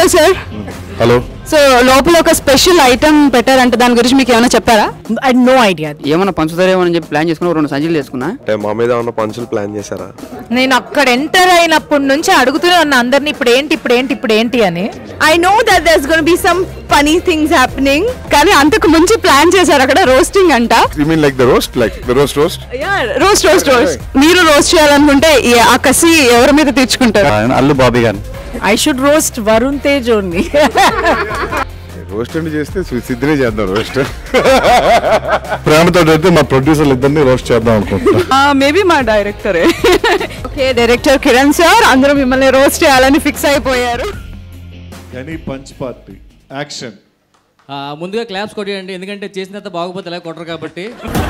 Sir hello so లోపల ఒక special item పెట్టారంట దాని గురించి మీకు ఏమైనా చెప్పారా ఐ నో ఐడియా ఏమన్నా పంచుతారేమో అని చెప్పి ప్లాన్ చేసుకుని రెండు సంచులు చేసుకున్నా అంటే మా మీద ఉన్న పంచులు ప్లాన్ చేశారా నేను అక్కడ ఎంటర్ అయినప్పటి నుంచి అడుగుతూనే ఉన్నా అందరిని ఇప్పుడు ఏంటి ఇప్పుడు ఏంటి ఇప్పుడు ఏంటి అని I know that there's gonna be some funny things happening కానీ అంతకు ముందు ప్లాన్ చేశారు అక్కడ రోస్టింగ్ అంట you mean like the roast like the roast roast roast roast roast మీరు రోస్ట్ చేయాలనుకుంటే ఈ- ఆ కసి ఎవరి మీద తెచ్చుకుంటారు Allu Bobby garu I should roast Varun Tej only roast అండి చేస్తే సి- సిద్ధినే చేద్దాం రోస్ట్ ప్రేమతో అయితే మా ప్రొడ్యూసర్లు ఇద్దరిని రోస్ట్ చేద్దాం అనుకుంటున్నా మేబీ మా డైరెక్టరే ఓకే డైరెక్టర్ కిరణ్ సార్ అందరూ మిమ్మల్ని రోస్ట్ చేయాలని ఫిక్స్ అయిపోయారు ఎనీ పంచ్ పార్టీ యాక్షన్ ఆ, ముందుగా క్లాప్స్ కొట్టేయండి ఎందుకంటే చేసిన తర్వాత బాగోపోతే ఎలా కొట్టరు కాబట్టి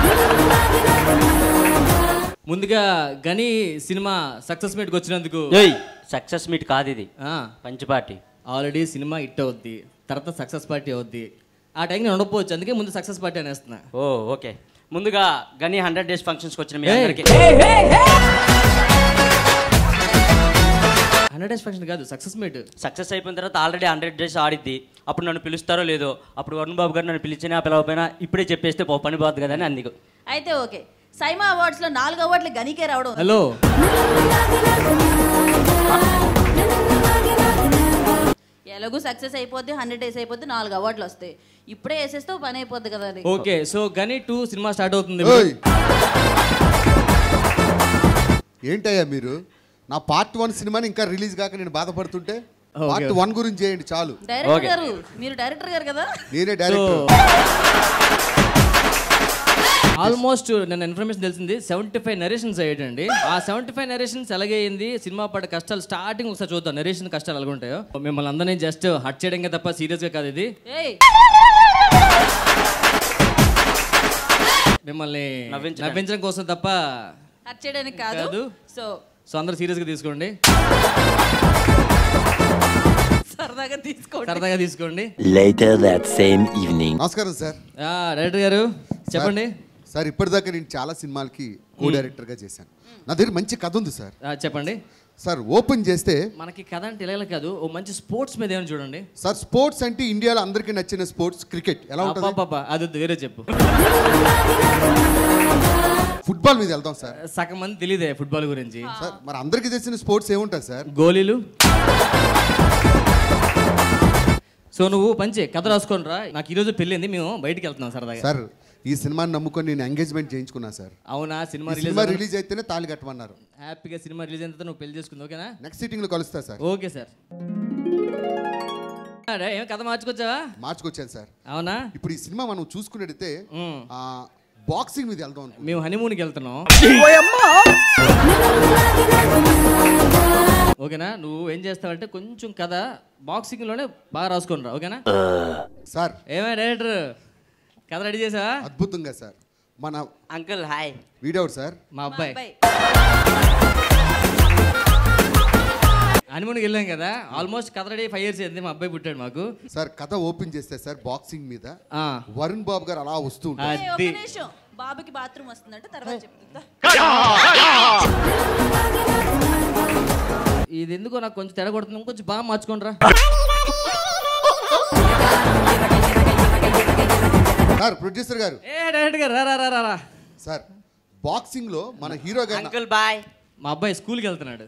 ముందుగా గని సినిమా సక్సెస్ మీట్కి వచ్చినందుకు ఏయ్ సక్సెస్ మీట్ కాదు ఇది ఆ, పంచపాటి ఆల్రెడీ సినిమా హిట్ అవుద్ది తర్వాత సక్సెస్ పార్టీ అవుద్ది ఆ టైం నేను ఉండకపోవచ్చు అందుకే ముందు సక్సెస్ పార్టీ అనేస్తున్నా ఓ ఓకే ముందుగా గని హండ్రెడ్ డేస్ ఫంక్షన్స్కి వచ్చిన మీ ఏయ్. అందరికి హండ్రెడ్ డేస్ ఫంక్షన్ కాదు సక్సెస్ మీట్ సక్సెస్ అయిపోయిన తర్వాత ఆల్రెడీ హండ్రెడ్ డేస్ ఆడిద్ది అప్పుడు నన్ను పిలుస్తారో లేదో అప్పుడు వరుణ్ బాబు గారు నన్ను పిలిచినా పిలవపోయినా ఇప్పుడే చెప్పేస్తే పో పని పోతుంది కదా అని అందుకు అయితే ఓకే సైమా అవార్డ్స్ లో నాలుగు అవార్డులు గనికే రావడం హలో ఎలాగూ సక్సెస్ అయిపోద్ది హండ్రెడ్ డేస్ అయిపోద్ది నాలుగు అవార్డులు వస్తాయి ఇప్పుడే వేసేస్తే ఓ పని అయిపోద్ది కదా అది okay so Ghani two cinema start అవుతుంది ఓయ్ ఏంటయ్యా మీరు నా పార్ట్ వన్ సినిమాని ఇంకా రిలీజ్ కాక నేను బాధపడుతుంటే ఓకే. పార్ట్ వన్ గురించి చేయండి చాలు డైరెక్టర్ గారు మీరు డైరెక్టర్ గారు కదా నేనే డైరెక్టర్ ఆల్మోస్ట్ నన్ను ఇన్ఫర్మేషన్ తెలిసింది సెవెంటీ ఫైవ్ నరేషన్స్ అయ్యాడండి ఆ సెవెంటీ ఫైవ్ నరేషన్స్ ఎలాగైంది సినిమా పడ్డ కష్టాలు స్టార్టింగ్ ఒకసారి చూద్దాం నరేషన్ కష్టాలు ఎలాగ ఉంటాయో మిమ్మల్ని అందరినీ జస్ట్ హట్ చేయడంగా తప్ప సీరియస్ గా కాదు ఇది ఏయ్ మిమ్మల్ని నవ్వించడానికి. నవ్వించడం కోసం తప్ప హట్ చేయడానికి కాదు కాదు. సో సో అందరూ సీరియస్ గా తీసుకోండి సరదాగా తీసుకోండి సరదాగా తీసుకోండి Later that same evening. నమస్కారం సార్ ఆ, డైరెక్టర్ గారు చెప్పండి సార్ ఇప్పటిదాకా నేను చాలా సినిమాలకి కో డైరెక్టర్గా చేశాను నా దగ్గర మంచి కథ ఉంది సార్ ఆ, చెప్పండి సార్ ఓపెన్ చేస్తే మనకి కథ అంటే ఇలా కాదు ఓ మంచి స్పోర్ట్స్ మీద ఏమైనా చూడండి సార్ స్పోర్ట్స్ అంటే ఇండియాలో అందరికీ నచ్చిన స్పోర్ట్స్ క్రికెట్ ఎలా ఉంటుంది అబ్బబ్బబ్బా, అది వద్దు, వేరే చెప్పు ఫుట్బాల్ మీద వెళ్దాం సార్ సగం మంది తెలియదే ఫుట్బాల్ గురించి సార్ మరి అందరికీ తెలిసిన స్పోర్ట్స్ ఏముంటుంది సార్ గోళీలు సో నువ్వు పంచే కథ రాసుకొని రా నాకు ఈరోజు పెళ్ళింది మేము బయటికి వెళ్తున్నాం సరదాగా సార్ ఈ సినిమాని నమ్ముకొని నేను ఎంగేజ్మెంట్ చేయించుకున్నా సార్ అవునా సినిమా ఈ రిలీజ్ సినిమా రిలీజ్ అయితేనే తాళి కట్టమన్నారు హ్యాపీగా సినిమా రిలీజ్ అయిన తర్వాత నువ్వు పెళ్లి చేసుకుంది ఓకేనా నెక్స్ట్ సిట్టింగ్ లో కలుస్తా సార్ ఓకే సార్ అరే, ఏం కథ మార్చుకొచ్చావా మార్చుకొచ్చాను సార్ అవునా ఇప్పుడు ఈ సినిమా మనం చూసుకున్నట్టయితే మ్మ్. బాక్సింగ్ మీద వెళ్దాం అనుకుంటున్నాం. మేము హనీమూన్కి వెళ్తున్నాం ఓకేనా నువ్వు ఏం చేస్తావంటే కొంచెం కథ బాక్సింగ్ లోనే బాగా రాసుకొని రా ఓకేనా సార్ ఏమే డైరెక్టర్ కథ రెడీ చేసావా అద్భుతంగా సార్ మన అంకుల్ హాయ్ వీడవుడు సార్ మా అబ్బాయి అబ్బాయి హనీమూన్కి వెళ్ళాం కదా ఆల్మోస్ట్ కథ రెడీ ఫైవ్ ఇయర్స్ అయింది మా అబ్బాయి పుట్టాడు మాకు సార్ కథ ఓపెన్ చేస్తే సార్ బాక్సింగ్ మీద ఆ, వరుణ్ బాబు గారు అలా వస్తూ ఉంటారు ఏయ్, ఒక్క అది నిమిషం బాబుకి బాత్రూమ్ వస్తుందంటే తర్వాత చెప్తుందా ఇది ఎందుకో నాకు కొంచెం తెడ కొడుతుంది కొంచెం బాగా మార్చుకోండి రా సార్ ప్రొడ్యూసర్ గారు ఏ డైరెక్ట్ గా రా రా రా రా రా సార్ బాక్సింగ్ లో మన హీరో గారు అంకుల్ బాయ్ మా అబ్బాయి స్కూల్కి వెళ్తున్నాడు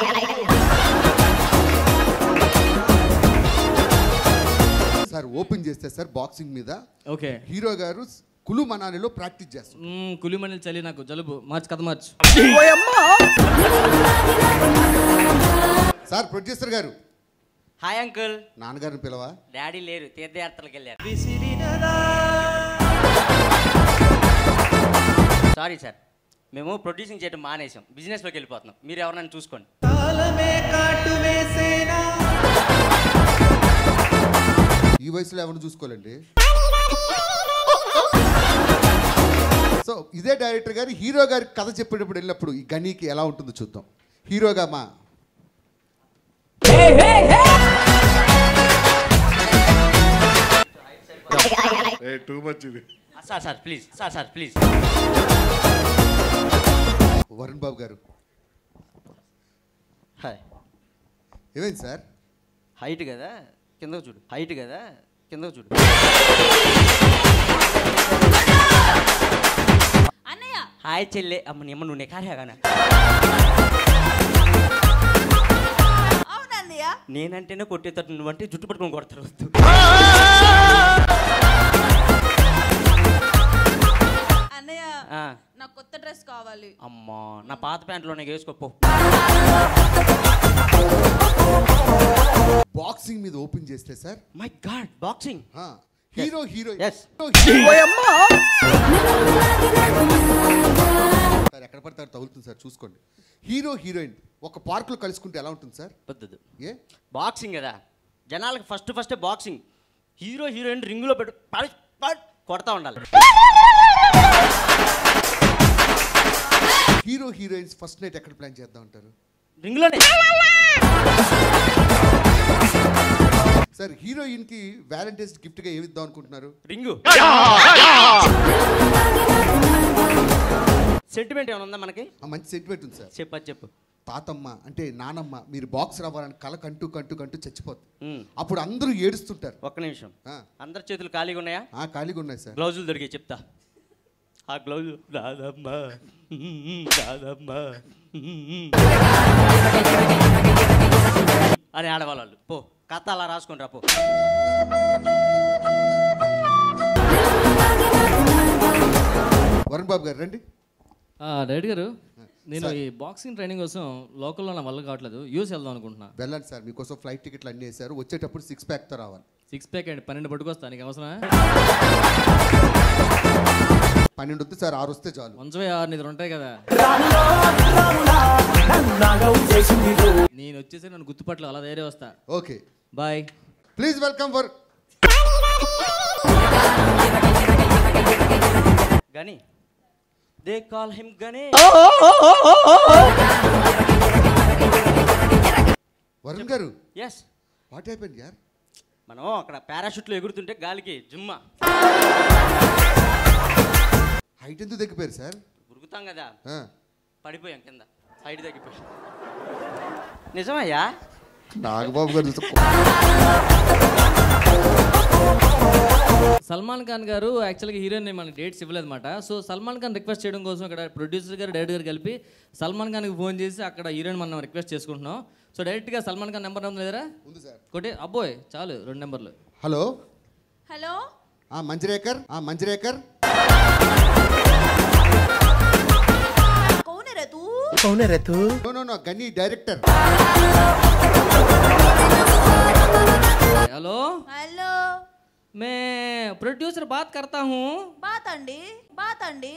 సార్ ఓపెన్ చేస్తే సార్ బాక్సింగ్ మీద okay hero garu Kulu మనాలిలో practice చేస్తారు మ్మ్, కులిమణిలు చలి నాకు జలుబు మార్చి కథ మార్చు sir producer garu hi uncle నాన్నగారిని పిలవా డాడీ లేరు తీర్థయాత్రలకు వెళ్ళారు సారీ సార్ మేము ప్రొడ్యూసింగ్ చేయడం మానేసాం బిజినెస్లోకి వెళ్ళిపోతున్నాం మీరు ఎవరైనా చూసుకోండి ఈ వయసులో ఎవరిని చూసుకోవాలండి సో ఇదే డైరెక్టర్ గారు హీరో గారి కథ చెప్పేటప్పుడు వెళ్ళినప్పుడు ఈ గనీకి ఎలా ఉంటుందో చూద్దాం హీరోగా మా ఏ టూ మచ్ ఇది sir sir please sir sir please Varun Babu garu hi ఏమైంది సార్ హైట్ కదా కిందకు చూడు హైట్ కదా కిందకు చూడు అన్నయ్య హాయ్ చెల్లె అమ్మ నీ అమ్మ నువ్వు నెకారేగానా అవునన్నయ్య నేనంటేనే కొట్టేటట్టు నువ్వంటే జుట్టు పట్టుకొని కొడతారు వద్దు అన్నయ్య ఆ, నాకు కొత్త డ్రెస్ కావాలి అమ్మా నా పాత ప్యాంట్లోనే వేసుకోపో బాక్సింగ్ మీద ఓపెన్ చేస్తే sir my god boxing hero hero Yes. Sir ఎక్కడ పడతారు తగులుతుంది సార్ చూసుకోండి హీరో హీరోయిన్ ఒక పార్క్ లో కలుసుకుంటే ఎలా ఉంటుంది సార్ వద్దు ఏ బాక్సింగ్ కదా జనాలకు first first boxing hero heroine రింగులో పెట్టు పడి- పడి కొడతా ఉండాలి హీరో హీరోయిన్స్ ఫస్ట్ నైట్ ఎక్కడ ప్లాన్ చేద్దాం అంటారు రింగులోనే సార్ హీరోయిన్ కి వ్యాలంటైన్స్ గిఫ్ట్ గా ఏమి ఇద్దాం అనుకుంటున్నారు రింగు సెంటిమెంట్ ఏమైనా ఉందా మనకి ఆ మంచి సెంటిమెంట్ ఉంది సార్ చెప్పు అది చెప్పు తాతమ్మ అంటే నానమ్మ మీరు బాక్స్ రావాలని కల కంటూ కంటూ కంటూ చచ్చిపోతుంది ఉమ్, అప్పుడు అందరూ ఏడుస్తుంటారు ఒక్క నిమిషం ఆ, అందరి చేతులు ఖాళీగా ఉన్నాయా ఆ ఖాళీగా ఉన్నాయి సార్ గ్లౌజులు దొరికాయి చెప్తా ఆ గ్లౌజు రాదమ్మా ఉమ్, రాదమ్మా ఉమ్. అని ఆడవాళ్ళు పో కథ అలా రాసుకొని రా పో వరుణ్ బాబు గారు రండి డైరెక్ట్ గారు నేను ఈ బాక్సింగ్ ట్రైనింగ్ కోసం లోకల్లో నా వల్ల కావట్లేదు యూస్ వెళ్దాం అనుకుంటున్నా వెళ్ళండి సార్ మీకోసం ఫ్లైట్ టికెట్లు అన్నీ వేశారు వచ్చేటప్పుడు సిక్స్ ప్యాక్తో రావాలి సిక్స్ ప్యాక్ అండి పన్నెండు పట్టుకొస్తా నీకు అవసరమా పన్నెండు వద్దు సార్ ఆరు వస్తే చాలు వంచవే ఆరు నిద్ర ఉంటాయి కదా నేను వచ్చేసి నన్ను గుర్తుపట్లు అలా ధైర్యం వస్తా okay bye please welcome for Ghani they call him Ghani Varun గారు ఎస్ వాట్ అయిపోయింది యార్ మనం అక్కడ పారాషూట్లో ఎగురుతుంటే గాలికి జుమ్మ హైట్ ఎందుకు తగ్గిపోయారు సార్ ఉరుకుతాం కదా ఆ, పడిపోయాం కింద సైడ్ తగ్గిపోయాం నిజమయ్యా నాగబాబు గారు చూస్తే సల్మాన్ ఖాన్ గారు యాక్చువల్గా హీరోయిన్ మనకి డేట్స్ ఇవ్వలేదన్నమాట సో సల్మాన్ ఖాన్ రిక్వెస్ట్ చేయడం కోసం ఇక్కడ ప్రొడ్యూసర్ గారు డైరెక్టర్ గారు కలిపి సల్మాన్ ఖాన్కి ఫోన్ చేసి అక్కడ హీరోయిన్ మనం రిక్వెస్ట్ చేసుకుంటున్నాం సో డైరెక్ట్గా సల్మాన్ ఖాన్ నెంబర్ ఉంది లేదరా ఉంది సార్ కొట్టే అబ్బోయ్ చాలు రెండు నెంబర్లు హలో హలో ఆ మంజరేకర్ ఆ మంజరేకర్ కౌన్ రే తూ no no no Ghani director hello hello मैं प्रोड्यूसर बात करता हूँ బాత్ అండి బాత్ అండి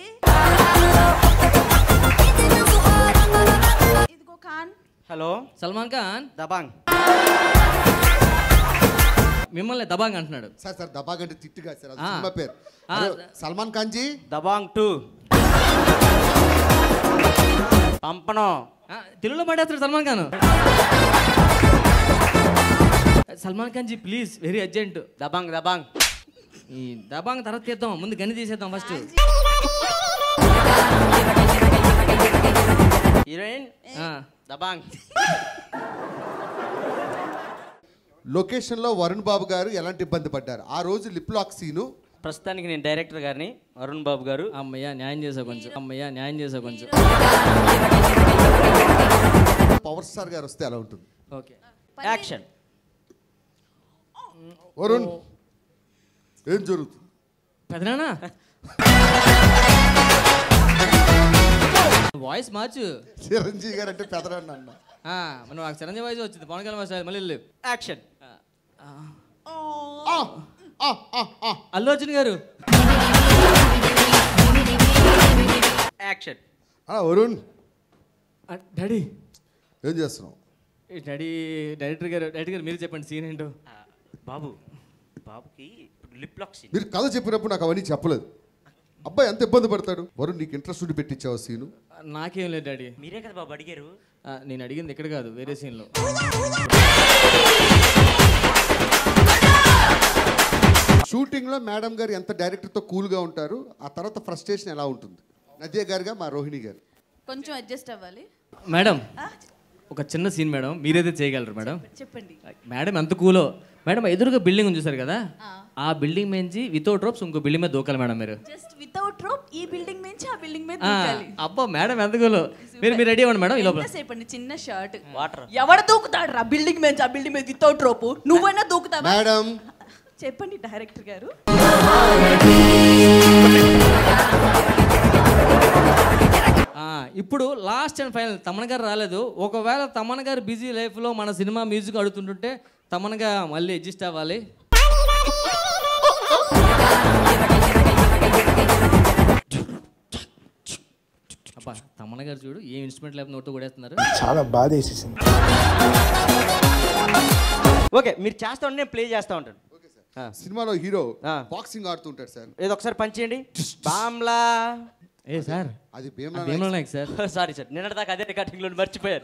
ఇదిగో ఖాన్ హలో సల్మాన్ ఖాన్ దబాంగ్ మిమ్మల్ని దబాంగ్ అంటున్నాడు సార్ సార్ దబాగ్ అంటే తిట్టుగా సార్ అది ఆ. సినిమా పేరు ఆ. హలో, సల్మాన్ ఖాన్ జీ దబాంగ్ టూ పంపను ఆ, తెలుగులో మాట్లాడుతాడు Salman Khan Salman Khan ji please very urgent Dabangg Dabangg ఈ దబాంగ్ తర్వాత తీద్దాం ముందు గని తీసేద్దాం ఫస్ట్ హీరోయిన్ దబాంగ్ లొకేషన్ లో వరుణ్ బాబు గారు ఎలాంటి ఇబ్బంది పడ్డారు ఆ రోజు లిప్ లాక్ సీను ప్రస్తుతానికి నేను డైరెక్టర్ గారిని అరుణ్ బాబు గారు అమ్మయ్య న్యాయం చేసా కొంచెం అమ్మయ్య న్యాయం చేసా కొంచెం పవర్ స్టార్ గారు వస్తే ఎలా ఉంటుంది ఓకే యాక్షన్ వరుణ్ ఏం జరుగుతుంది పెదనానా వాయిస్ మార్చు చిరంజీవి గారు అంటే పెదరన్న అన్న ఆ, మరి నాకు చిరంజీవి వాయిస్ వచ్చింది పవన్ కళ్యాణ్ వాయిస్ మళ్ళీ వెళ్ళు. యాక్షన్ ఆ, ఆ, ఆ, ఆ. అల్లు అర్జున్ గారు యాక్షన్ ఆ, వరుణ్ ఆ, డాడీ ఏం చేస్తున్నావు ఈ డాడీ డైరెక్టర్ గారు డైరెక్టర్ గారు మీరు చెప్పండి సీన్ ఏంటో బాబు బాబుకి లిప్ లాక్ సీన్ మీరు కథ చెప్పినప్పుడు నాకు అవన్నీ చెప్పలేదు అబ్బాయి ఎంత ఇబ్బంది పడతాడు వరుణ్ నీకు ఇంట్రెస్ట్ ఉండి పెట్టించావు సీను నాకేం లేదు డాడీ మీరే కదా బాబు అడిగారు ఆ, నేను అడిగింది ఇక్కడ కాదు వేరే సీన్లో షూటింగ్ లో మేడం గారు ఎంత డైరెక్టర్ తో కూల్ గా ఉంటారు ఆ తర్వాత ఫ్రస్ట్రేషన్ ఎలా ఉంటుంది నదియా గారుగా మా రోహిణి గారు కొంచెం అడ్జస్ట్ అవ్వాలి మేడం ఒక చిన్న సీన్ మేడం మీరైతే చేయగలరు మేడం చెప్పండి మేడం ఎంత కూలో మేడం ఎదురుగా బిల్డింగ్ ఉంది చూసారు కదా ఆ బిల్డింగ్ మించి వితౌట్ రోప్స్ ఇంకో బిల్డింగ్ మీద దూకాలి మేడం మీరు జస్ట్ వితౌట్ రోప్ ఈ బిల్డింగ్ నుంచి ఆ బిల్డింగ్ మీద ఆ, దూకాలి అబ్బా మేడం ఎంత కూలో మీరు మీరు రెడీ అవ్వండి మేడం ఈ లోపల ఎంతసేపు అండి చిన్న షర్ట్ వాటర్ ఎవడు దూకుతాడు రా బిల్డింగ్ మీద ఆ బిల్డింగ్ మీద వితౌట్ రోపు నువ్వైనా దూకుతావా మేడం చెప్పండి డైరెక్టర్ గారు ఆ, ఇప్పుడు లాస్ట్ అండ్ ఫైనల్ తమన్ గారు రాలేదు ఒకవేళ తమన్ గారు బిజీ లైఫ్లో మన సినిమా మ్యూజిక్ అడుగుతుంటుంటే తమన్గా మళ్ళీ అడ్జస్ట్ అవ్వాలి అబ్బా తమన్ గారు చూడు ఏ ఇన్స్ట్రుమెంట్ లేకపోతే నోటు కొడేస్తున్నారు చాలా బాధ వేసేసింది ఓకే మీరు చేస్తా ఉంటే నేను ప్లే చేస్తా ఉంటాను ఆ. సినిమాలో హీరో ఆ. బాక్సింగ్ ఆడుతూ ఉంటాడు సార్ ఏదో ఒకసారి పని చేయండి బామ్లా ఏ సార్ అది భీమ్లా భీమలో నాయక్ సార్ సారీ సార్ నిన్నటి దాకా అదే రికార్డింగ్లో మర్చిపోయారు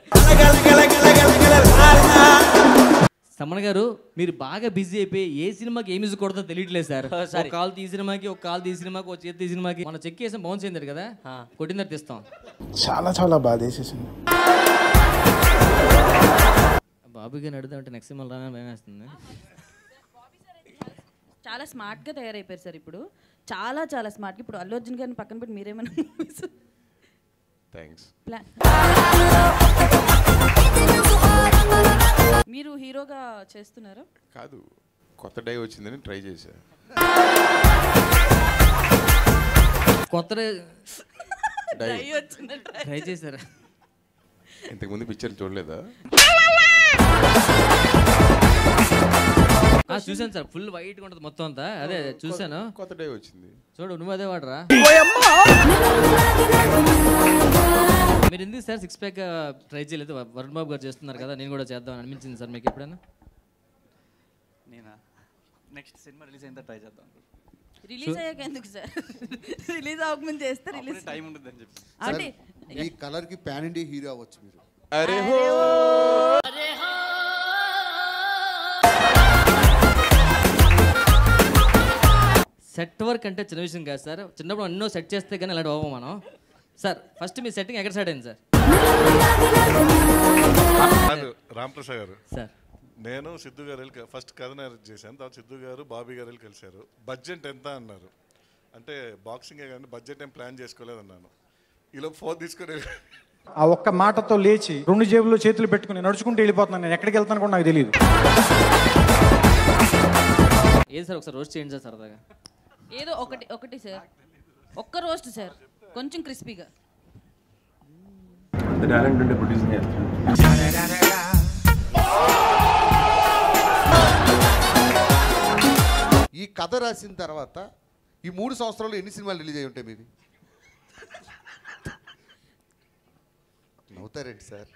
తమన్ గారు మీరు బాగా బిజీ అయిపోయి ఏ సినిమాకి ఏ మ్యూజిక్ కొడతా తెలియట్లేదు సార్ Oh, ఒక sorry. కాల్ తీ సినిమాకి ఒక కాల్ తీ సినిమాకి ఒక చేతి సినిమాకి మన చెక్ చేసాం బౌన్స్ అయింది కదా కొట్టిన తర్వాత తీస్తాం చాలా చాలా బాధ వేసేసింది బాబు గారిని అడుగుతామంటే నెక్స్ట్ సినిమా రాగానే భయం వేస్తుంది చాలా స్మార్ట్ గా తయారైపోయారు సార్ ఇప్పుడు చాలా చాలా స్మార్ట్ ఇప్పుడు అల్లు అర్జున్ గారిని పక్కన పెట్టి మీరేమైనా థ్యాంక్స్ ప్లాన్ మీరు హీరోగా చేస్తున్నారా కాదు కొత్త డై వచ్చిందని ట్రై చేశా కొత్త డై ట్రై వచ్చిందంట ట్రై చేశారా ఇంతకుముందు పిక్చర్ చూడలేదా ఆ, చూశాను సార్ ఫుల్ వైట్ ఉంటుంది మొత్తం అంతా అదే చూశాను కొత్త డై వచ్చింది చూడు నువ్వు అదే వాడరా మీరు ఎందుకు సార్ సిక్స్ ప్యాక్ ట్రై చేయలేదు వరుణ్ బాబు గారు చేస్తున్నారు కదా నేను కూడా చేద్దామని అనిపించింది సార్ మీకు ఎప్పుడైనా నేనా నెక్స్ట్ సినిమా రిలీజ్ అయిన ట్రై చేద్దాం రిలీజ్ అయ్యాక ఎందుకు సార్ రిలీజ్ అవ్వకముందు చేస్తే రిలీజ్ టైం ఉంటుందని చెప్పి అంటే ఈ కలర్ కి పాన్ ఇండియా హీరో అవ్వచ్చు మీరు అరే సెట్ వర్క్ అంటే చిన్న విషయం కాదు సార్ చిన్నప్పుడు ఎన్నో సెట్ చేస్తే కానీ అలాంటి అవ్వం మనం సార్ ఫస్ట్ మీ సెట్టింగ్ ఎక్కడ స్టార్ట్ అయింది సార్ కాదు రామప్రసాద్ గారు సార్ నేను సిద్ధు గారు వెళ్ళి ఫస్ట్ కథ narrate చేశాను తర్వాత సిద్ధు గారు బాబీ గారు వెళ్ళి కలిశారు బడ్జెట్ ఎంత అన్నారు అంటే బాక్సింగే కానీ బడ్జెట్ ఏం ప్లాన్ చేసుకోలేదు అన్నాను ఈలో ఫోన్ తీసుకొని ఆ ఒక్క మాటతో లేచి రెండు జేబుల్లో చేతులు పెట్టుకుని నడుచుకుంటూ వెళ్ళిపోతున్నాను నేను ఎక్కడికి వెళ్తాను కూడా నాకు తెలియదు ఏది సార్ ఒకసారి రోస్ట్ చేయండి సార్ సరదాగా ఏదో ఒకటి ఒకటి సార్ ఒక్క రోస్ట్ సార్ కొంచెం క్రిస్పీగా టాలెంట్ ఉంటే ప్రొడ్యూసింగ్ చేస్తాను ఈ కథ రాసిన తర్వాత ఈ మూడు సంవత్సరాలు ఎన్ని సినిమాలు రిలీజ్ అయి ఉంటాయి మీవి నవ్వుతారేంటి సార్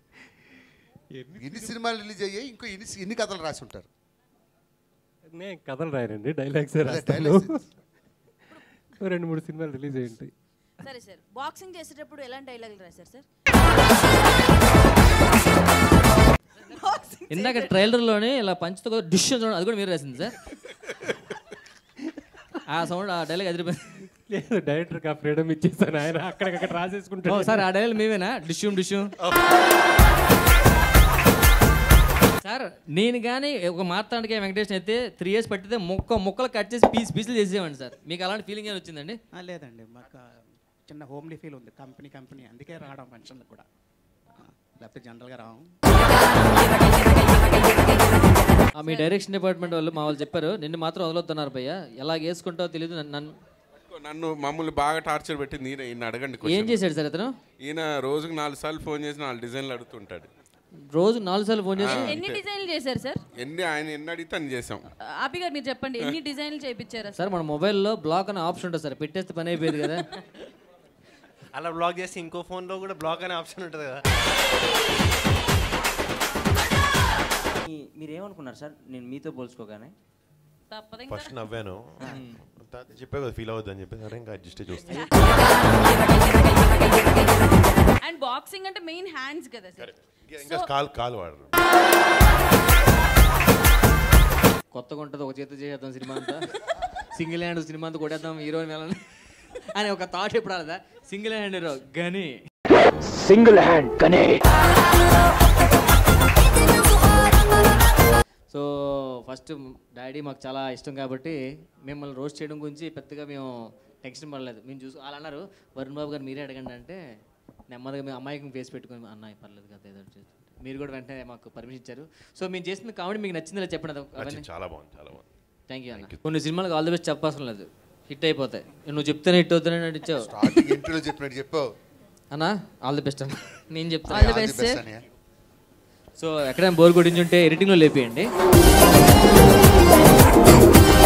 ఎన్ని సినిమాలు రిలీజ్ అయ్యాయి ఇంకో ఎన్ని ఎన్ని కథలు రాసి ఉంటారు నేను కథలు రాయనండి డైలాగ్స్ అదే, రాస్తాను dialogues. రెండు మూడు సినిమాలు రిలీజ్ అయ్యి ఉంటాయి సరే సార్ బాక్సింగ్ చేసేటప్పుడు ఎలాంటి డైలాగులు రాశారు సార్ ఇందాక ట్రైలర్లోనే ఇలా పంచుతో డిష్ చూడండి అది కూడా మీరు రాసింది సార్ ఆ సౌండ్ ఆ డైలాగ్ ఎదిరిపోయింది లేదు డైరెక్టర్కి ఆ ఫ్రీడమ్ ఇచ్చేసాను ఆయన అక్కడికక్కడ రాసేసుకుంటాడు ఓ, సార్ ఆ డైలాగ్ మేమేనా డిష్యూమ్ డిష్యూమ్ సార్ నేను కానీ ఒక మార్తాండకే వెంకటేష్ అయితే త్రీ ఇయర్స్ పట్టితే ముక్క ముక్కలు కట్ చేసి పీస్ పీసులు చేసేవాడిని సార్ మీకు అలాంటి ఫీలింగ్ ఏమైనా వచ్చిందండి ఆ, లేదండి మాకు ఆ చిన్న హోమ్లీ ఫీల్ ఉంది కంపెనీ కంపెనీ అందుకే రావడం ఫంక్షన్లకు కూడా ఆ, లేకపోతే జనరల్గా రావం ఆ, మీ డైరెక్షన్ డిపార్ట్మెంట్ వాళ్ళు మా వాళ్ళు చెప్పారు నిన్ను మాత్రం వదలొద్దన్నారు భయ్య ఎలా వేసుకుంటావో తెలియదు నన్ను- నన్ను నన్ను మమ్మల్ని బాగా టార్చర్ పెట్టి ఈయన ఈయన అడగండి ఏం question. చేశాడు సార్ అతను ఈయన రోజుకు నాలుగు సార్లు ఫోన్ చేసి నాలుగు డిజైన్లు అడుగుతుంటాడు రోజు నాలుగు సార్లు ఫోన్ చేసి ఎన్ని డిజైన్లు చేశారు సార్ ఎన్ని ఆయన ఎన్ని అడిగితే అన్ని చేసాం ఆపి గారు మీరు చెప్పండి ఎన్ని డిజైన్లు చేయించారా సార్ మన మొబైల్లో బ్లాక్ అనే ఆప్షన్ ఉంటుంది సార్ పెట్టేస్తే పని అయిపోయేది కదా అలా బ్లాక్ చేస్తే ఇంకో ఫోన్లో కూడా బ్లాక్ అనే ఆప్షన్ ఉంటుంది కదా మీ- మీరేమనుకున్నారు సార్ నేను మీతో పోల్చుకోగానే తప్పదు ఫస్ట్ నవ్వాను తర్వాత చెప్పే కదా ఫీల్ అవ్వద్దు అని చెప్పి సరే ఇంకా అడ్జస్ట్ చూస్తాను అండ్ బాక్సింగ్ అంటే మెయిన్ హ్యాండ్స్ కదా సార్ ఇంకా కాల్ కాల్ వాడరు కొత్తగా ఉంటుంది ఒక చేతి చేసేద్దాం సినిమా అంతా సింగిల్ హ్యాండ్ సినిమా అంతా కొట్టేద్దాం హీరోయిన్ వెళ్ళని అని ఒక థాట్ ఎప్పుడు రాలేదా single hand hero Ghani single hand కనే సో ఫస్ట్ డాడీ మాకు చాలా ఇష్టం కాబట్టి మిమ్మల్ని రోస్ట్ చేయడం గురించి పెద్దగా మేము టెన్షన్ పడలేదు మేము చూసి వాళ్ళు అన్నారు వరుణ్ బాబు గారు మీరే అడగండి అంటే నెమ్మదిగా మేము అమ్మాయికి ఫేస్ పెట్టుకుని అన్నయ్య పర్లేదు కదా ఏదో ఒకటి చేస్తుంటే." మీరు కూడా వెంటనే మాకు పర్మిషన్ ఇచ్చారు సో మేము చేసిన కామెడీ మీకు నచ్చిందో లేదో చెప్పండి అది- అవన్నీ చాలా బాగుంది చాలా బాగుంది థ్యాంక్ యూ అన్న కొన్ని సినిమాలకు ఆల్ ది బెస్ట్ చెప్పవసరం లేదు హిట్ అయిపోతాయి నువ్వు చెప్తేనే హిట్ అవుతానని నటించావు స్టార్టింగ్ ఇంటర్వ్యూలో చెప్పినట్టు చెప్పావు అన్నా ఆల్ ది బెస్ట్ అన్న నేను చెప్తాను All the best, All the best, sir. అన్నయ్య. సో ఎక్కడైనా బోర్ కొట్టించుంటే ఎడిటింగ్లో లేపేయండి